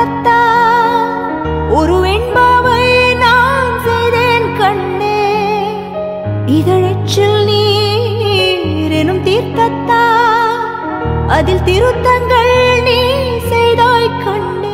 தீர்க்கத்தான் ஒரு வெண்பாவை நான் செய்தேன் கண்ணே இதழச்சில் நீர் எனும் தீர்க்கத்தான் அதில் திருத்தங்கள் நீ செய்தாய் கண்ணே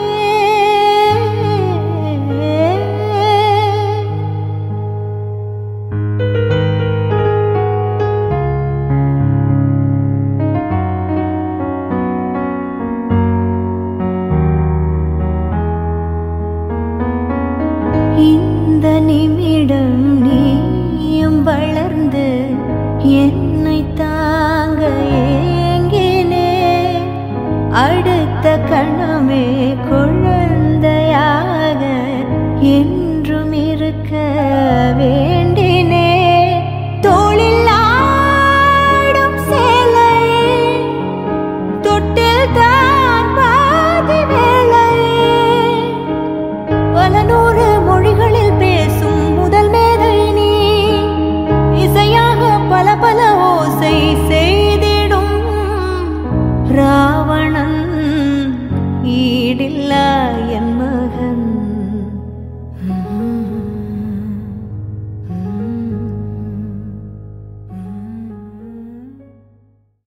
இந்த நிமிடம் நீயும் வளர்ந்து என்னை தாங்க ஏங்கினே அடுத்த கணமே குழந்தையாக என்றும் இருக்க வேண்டினே தோளில் ஆடும் சேலையே தொட்டில் தான் பாதி வேளையே பல நூறு மொழிகளில் பேசும் முதல் மேதை நீ இசையாக பல பல ஓசை செய்திடும் ராவண